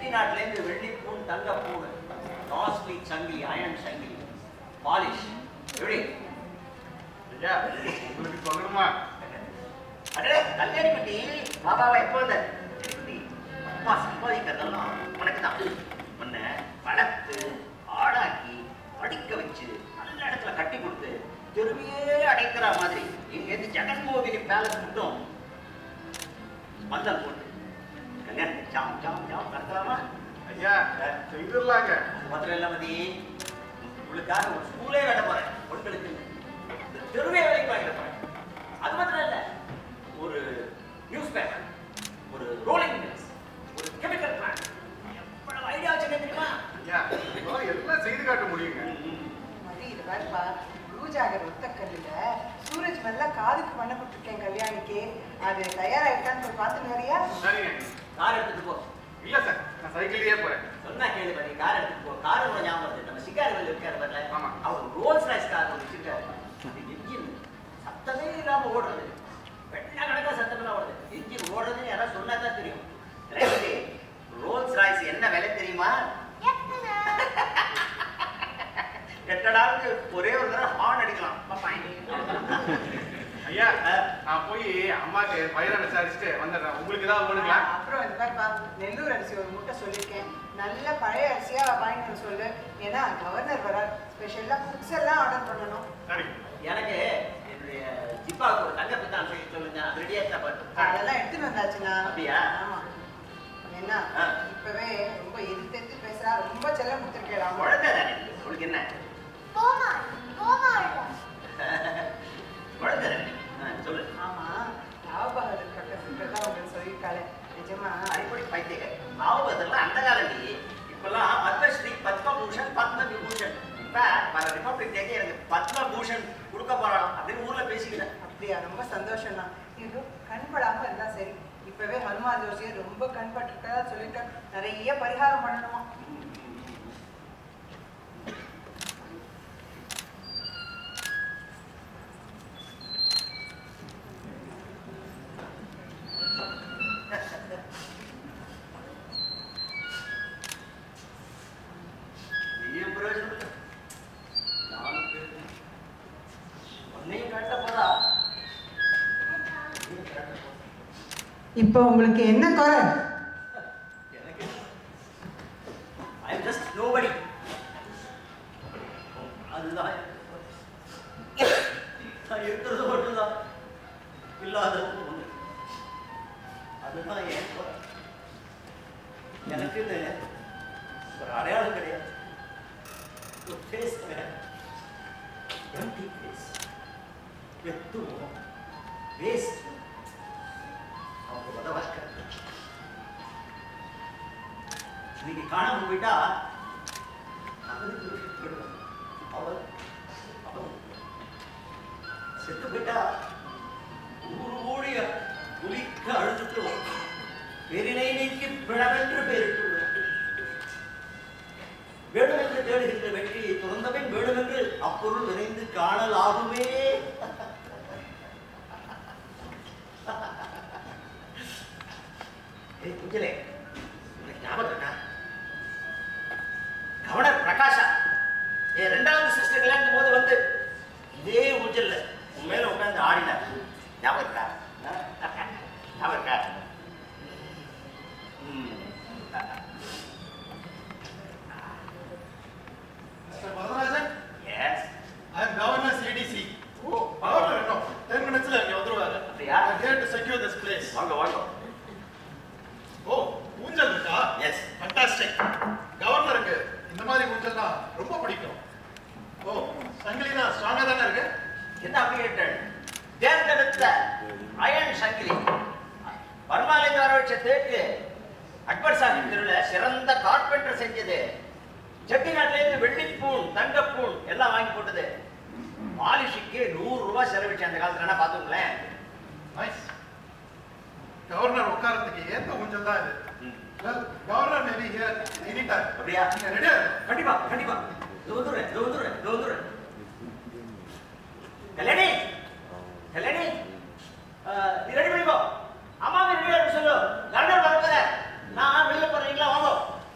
செட்டிநாட்டுல இருந்து வெள்ளிப்பூன் தங்கப்பூன் காஸ்ட்லி சங்கிலி அயன் சங்கிலி பாலிஷ் எப்படி ஐயா உங்களுக்கு சொல்லணுமா அடே கல்யாணி குட்டி பாபாவா எப்போ வந்த குட்டி அப்பா சம்பாதிக்கிறதெல்லாம் உனக்கு தான் உன்னை வளர்த்து ஆடாக்கி படிக்க வச்சு நல்ல இடத்துல கட்டி கொடுத்து தெருவையே அடைக்கிற மாதிரி இங்கேருந்து ஜெகன்மோகினி பேலஸ் மட்டும் பந்தல் போட்டு கல்யாணம் ஜாம் ஜாம் ஜாம் நடத்தலாமா ஐயா செய்திடலாங்க அது மாத்திரம் இல்லாம நீ உங்களுக்காக ஒரு ஸ்கூலே கட்ட போறேன் பொண்களுக்கு இந்த தெருவே வேலைக்கு வாங்கிட போறேன் அது மாத்திரம் இல்ல ஒரு நியூஸ் பேப்பர் ஒரு ரோலிங் மில்ஸ் ஒரு கெமிக்கல் பிளான்ட் எவ்வளவு ஐடியா வச்சிருக்கேன் தெரியுமா ஐயா உங்களால எல்லாம் செய்து காட்ட முடியுங்க மதி இது பாருப்பா பூஜாகர் ஒத்த கல்லுல சூரஜ் மெல்ல காதுக்கு பண்ண கொடுத்துருக்கேன் கல்யாணிக்கு அது தயாராகிட்டான்னு போய் பார்த்துட்டு வரியா சரிங்க கார் எடுத்துட்டு போ இல்ல சார் நான் சைக்கிள்லயே போறேன் சொன்னா கேளு பண்ணி கார் எடுத்துட்டு போ கார் கூட ஞாபகம் வருது நம்ம சிக்கார் வெளில இருக்காரு வரல ஆமா. அவர் ரோல்ஸ் ராய்ஸ் கார் ஒன்று வச்சிருக்காரு அது என்ஜின் சத்தமே இல்லாம ஓடுறது வெள்ள கணக்கா சத்தமெல்லாம் ஓடுது என்ஜின் ஓடுறதுன்னு யாராவது சொன்னா தான் தெரியும் ரேவதி, ரோல்ஸ் ராய்ஸ் என்ன விலை தெரியுமா எட்டடாவுக்கு ஒரே ஒரு தடவை ஹார்ன் அடிக்கலாம் பாப்பாய். ஐயா நான் போய் அம்மாக்கு பயிரை விசாரிச்சுட்டு வந்துடுறேன் உங்களுக்கு ஏதாவது வேணுங்களா அப்புறம் இது பாருப்பா நெல்லூர் அரிசி ஒரு முட்டை சொல்லியிருக்கேன் நல்ல பழைய அரிசியா வாங்கிட்டு வர சொல்லு ஏன்னா கவர்னர் வர ஸ்பெஷலா புக்ஸ் எல்லாம் ஆர்டர் பண்ணணும் சரிங்க எனக்கு என்னுடைய ஜிப்பாவுக்கு ஒரு தங்க பித்தான் செய்ய சொல்லுங்க அது ரெடியா தான் பாட்டு அதெல்லாம் எடுத்துட்டு வந்தாச்சுண்ணா அப்படியா? ஆமா என்ன ஆ. இப்பவே ரொம்ப எதிர்த்து எதிர்த்து பேசுறா ரொம்ப செல்லம் கொடுத்துருக்கேன் குழந்தை தானே உங்களுக்கு என்ன கோமாளி கோமாளிடா குழந்தை தானே ஆ, சொல்லு ஆமா ராவ் பகதூர் பக்கத்துல தான் உங்களுக்கு சொல்லியிருக்காளே நிஜமா அடிப்படை பைத்தியங்க பாவதெல்லாம் அந்த காலம் நீ இப்பெல்லாம் பத்மஸ்ரீ பத்மபூஷன் பத்ம விபூஷன் இப்ப வர ரிபப்ளிக் டேக்கு எனக்கு பத்மபூஷன் கொடுக்க போறான் அப்படின்னு ஊர்ல பேசிக்கிறேன் அப்படியா ரொம்ப சந்தோஷம் தான் இது கண்படாம இருந்தா சரி இப்பவே ஹனுமான் ஜோசியர் ரொம்ப கண்பட்டுருக்கதா சொல்லிட்டு நிறைய பரிகாரம் பண்ணணுமா நீயும் பிரயோஜனம் இல்லை நானும் பிரயோஜனம் இல்லை. உன்னையும் கட்ட போதா நீயும் கட்ட போதா இப்போ உங்களுக்கு என்ன குறை எனக்கு ஐ எம் ஜஸ்ட் நோபடி அதுதான் நான் இருக்கிறது மட்டும்தான் இல்லாதது ஒண்ணு அதுதான் என் குறை எனக்குன்னு ஒரு அடையாளம் கிடையாது ஒரு ஃபேஸ் கிடையாது எம்டி ஃபேஸ் வெத்துவோம் வேஸ்ட் அவங்க உதவாக்க இன்னைக்கு காணாம போயிட்டா அவனுக்கு ஒரு கெடுதல். அவன் அவன் செத்து போயிட்டா ஊரு ஓடிய குளிக்க அழுதுட்டு பெரினை நீக்கி பிழவென்று பெயரிட்டு வேணுமென்று தேடுகின்ற வெற்றியை துறந்தவன் வேணுமென்று அப்பொருள் விரைந்து காணல் ஆகுமே ஏய் குஞ்சலே உனக்கு ஞாபகம் இருக்கா கவர்னர் பிரகாஷா என் ரெண்டாவது சிஸ்டர் கல்யாணம் போது வந்து இதே ஊஞ்சல்ல உன் மேல உட்கார்ந்து ஆடினார் ஞாபகம் இருக்கா ஞாபகம் இருக்கா ம். Mr. Varadarajan, Yes. I am Governor CDC. O, Governor, no, 10 minutes ல இங்க வந்துருவாரு. அப்படியா? I'm here to secure this place. வாங்க வாங்க ஓ, ஊஞ்சல் இருக்கா? Yes. Fantastic. கவர்னருக்கு இந்த மாதிரி ஊஞ்சல்னா ரொம்ப பிடிக்கும். ஓ, சங்கிலினா ஸ்ட்ராங்கா தானே இருக்கு? என்ன அப்ளிகேட்டட் தேர்ந்தெடுத்த அயன் சங்கிலி பர்மாலேந்து வர வச்ச தேக்கு அக்பர் சாஹிப் தெருவில் சிறந்த கார்பெண்டர் செஞ்சது செட்டிநாட்டிலேருந்து வெள்ளிப்பூன் தங்கப்பூன் எல்லாம் வாங்கி போட்டது பாலிஷுக்கு நூறு ரூபாய் செலவிச்சு அந்த காலத்துல என்ன பார்த்துங்களேன் Nice. கவர்னர் உட்காரத்துக்கு ஏத்த ஊஞ்சல் தான் இது. Well, governor may be here anytime. அப்படியா நீங்க ரெடியா இருங்க. கண்டிப்பா கண்டிப்பா இது வந்துடுறேன் இது வந்துடுறேன் இது வந்துடுறேன் கல்யாணி கல்யாணி அஹ், நீ ரெடி பண்ணிக்கோ அம்மா ரெடியா இருக்கு சொல்லு லண்டன் வரப்போற நான் வெளில போறீங்களா வாங்க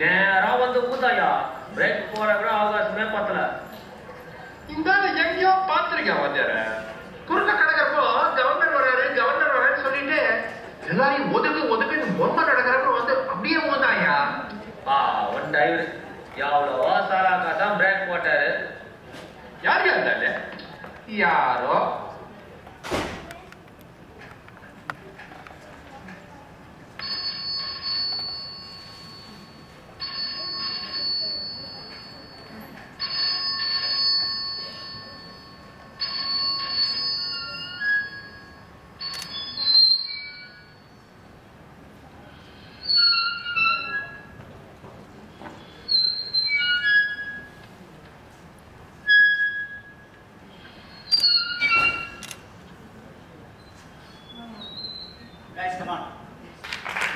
நேரா வந்து ஊத்தாயா பிரேக் போற கூட அவகாசமே பத்தல இந்த எங்கேயோ பார்த்திருக்கேன் வாத்தியார குறுக்க கிடக்கிறப்போ கவர்னர் வராரு கவர்னர் வராருன்னு சொல்லிட்டு எல்லாரையும் ஒதுக்கு ஒதுக்குன்னு பொம்மை கிடக்கிறப்ப வந்து அப்படியே போதாயா பா ஒன் டிரைவர் எவ்வளவோ சாராக்கா தான் பிரேக் போட்டாரு யார் யார் தானே யாரோ Guys, come on.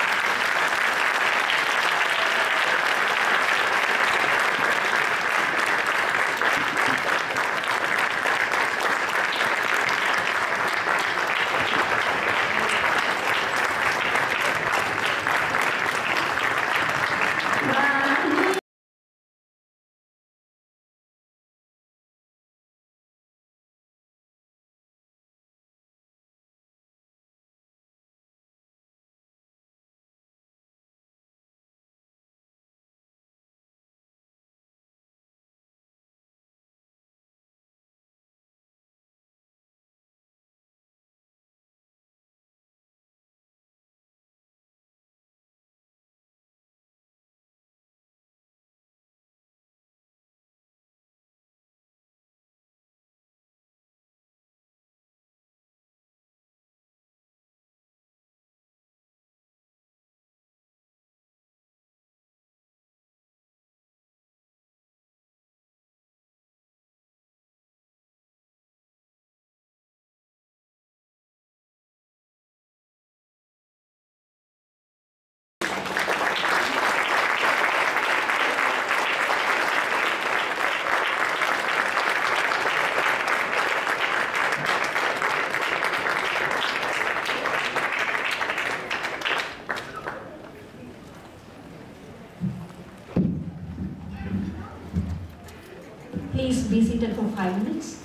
Please be seated for five minutes.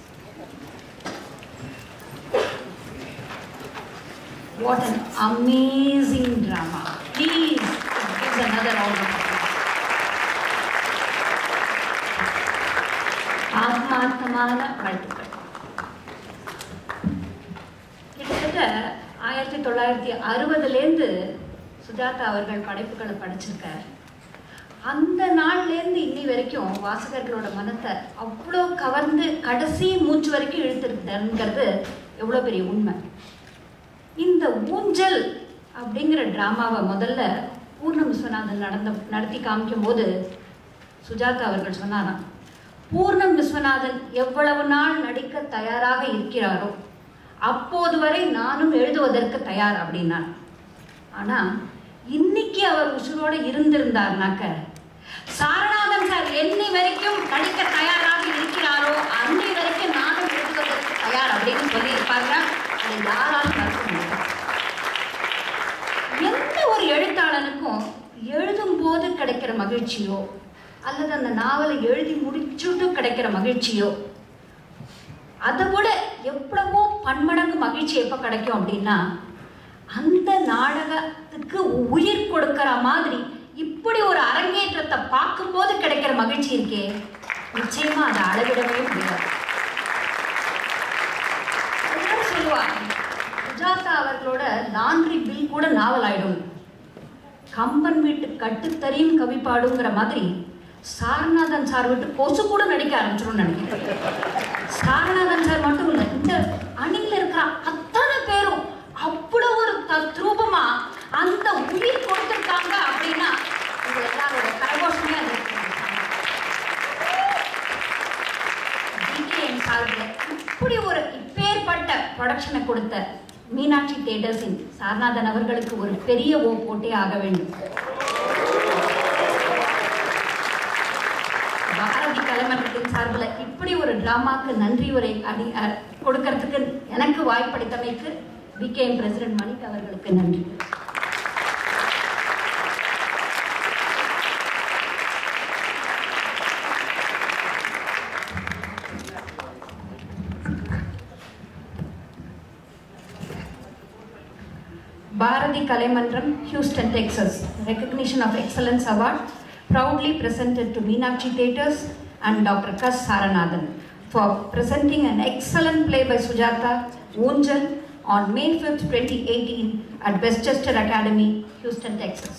What an amazing drama. Please give another round of applause. ஆத்மார்த்தமான வாழ்த்துக்கள் கிட்டத்தட்ட ஆயிரத்தி தொள்ளாயிரத்தி அறுபதுலேருந்து சுஜாதா அவர்கள் படைப்புகளை படிச்சிருக்கார் அந்த நாள்லேருந்து இன்னி வரைக்கும் வாசகர்களோட மனத்தை அவ்வளோ கவர்ந்து கடைசி மூச்சு வரைக்கும் இழுத்துருக்குதுங்கிறது எவ்வளோ பெரிய உண்மை இந்த ஊஞ்சல் அப்படிங்கிற ட்ராமாவை முதல்ல பூர்ண விஸ்வநாதன் நடந்த நடத்தி காமிக்கும் போது சுஜாதா அவர்கள் சொன்னாராம் பூர்ணம் விஸ்வநாதன் எவ்வளவு நாள் நடிக்க தயாராக இருக்கிறாரோ அப்போது வரை நானும் எழுதுவதற்கு தயார் அப்படின்னார் ஆனா இன்னைக்கு அவர் உசுரோட இருந்திருந்தார்னாக்க சாரநாதன் சார் என்னை வரைக்கும் நடிக்க தயாராக இருக்கிறாரோ அன்னை வரைக்கும் நானும் எழுதுவதற்கு தயார் அப்படின்னு சொல்லியிருப்பாங்க அதை யாராலும் மறுக்க முடியாது எந்த ஒரு எழுத்தாளனுக்கும் எழுதும் போது கிடைக்கிற மகிழ்ச்சியோ அல்லது அந்த நாவலை எழுதி முடிச்சுட்டு கிடைக்கிற மகிழ்ச்சியோ அதை விட எவ்வளவோ பன்மடங்கு மகிழ்ச்சி எப்போ கிடைக்கும் அப்படின்னா அந்த நாடகத்துக்கு உயிர் கொடுக்கிற மாதிரி இப்படி ஒரு அரங்கேற்றத்தை பார்க்கும்போது கிடைக்கிற மகிழ்ச்சி இருக்கே நிச்சயமா அதை அளவிடவே முடியாது எல்லாரும் சொல்லுவாங்க சுஜாதா அவர்களோட லாண்ட்ரி பில் கூட நாவல் ஆயிடும் கம்பன் வீட்டு கட்டுத்தறியும் கவி பாடுங்கிற மாதிரி சாரநாதன் சார் விட்டு கொசு கூட நடிக்க ஆரம்பிச்சிடும் நினைக்கிறேன் சாரநாதன் சார் மட்டும் இல்லை இந்த அணியில் இருக்கிற அத்தனை பேரும் அவ்வளோ ஒரு தத்ரூபமா அந்த உயிர் கொடுத்துருக்காங்க அப்படின்னா உங்க எல்லாரோட கரகோஷமே அது DKM சார்பில் இப்படி ஒரு இப்பேற்பட்ட ப்ரொடக்ஷனை கொடுத்த மீனாட்சி தேட்டர்ஸின் சாரநாதன் அவர்களுக்கு ஒரு பெரிய ஓ போட்டே ஆக வேண்டும் பாரதி கலைமன்றத்தின் சார்பில் இப்படி ஒரு டிராமாக்கு நன்றி உரை அடி அ- கொடுக்கறதுக்கு எனக்கு வாய்ப்பளித்தமைக்கு பிகேஎம் பிரசிடென்ட் மணிக் அவர்களுக்கு நன்றி Bharati Kalemandram, Houston, Texas. Recognition of Excellence Award proudly presented to Meenakshi Theatres and Dr. Kas Saranathan for presenting an excellent play by Sujata, Unjal, on May 5th, 2018 at Westchester Academy, Houston, Texas.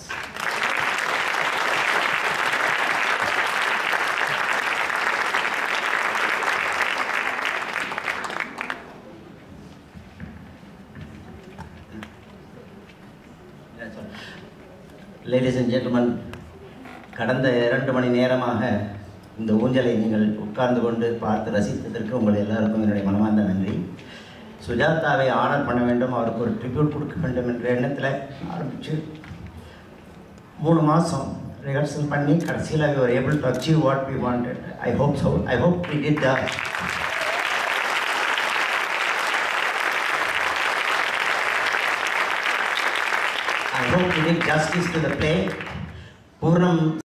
Ladies and gentleman கடந்த இரண்டு மணி நேரமாக இந்த ஊஞ்சலை நீங்கள் உட்கார்ந்து கொண்டு பார்த்து ரசித்ததற்கு உங்கள் எல்லாருக்கும் என்னுடைய மனமார்ந்த நன்றி சுஜாதாவை ஆனர் பண்ண வேண்டும் அவருக்கு ஒரு ட்ரிபியூட் கொடுக்க வேண்டும் என்ற எண்ணத்தில் ஆரம்பித்து மூணு மாதம் ரிஹர்சல் பண்ணி கடைசியில் we were able to achieve what we wanted I hope so I hope we did the I hope we did justice to the play. Purnam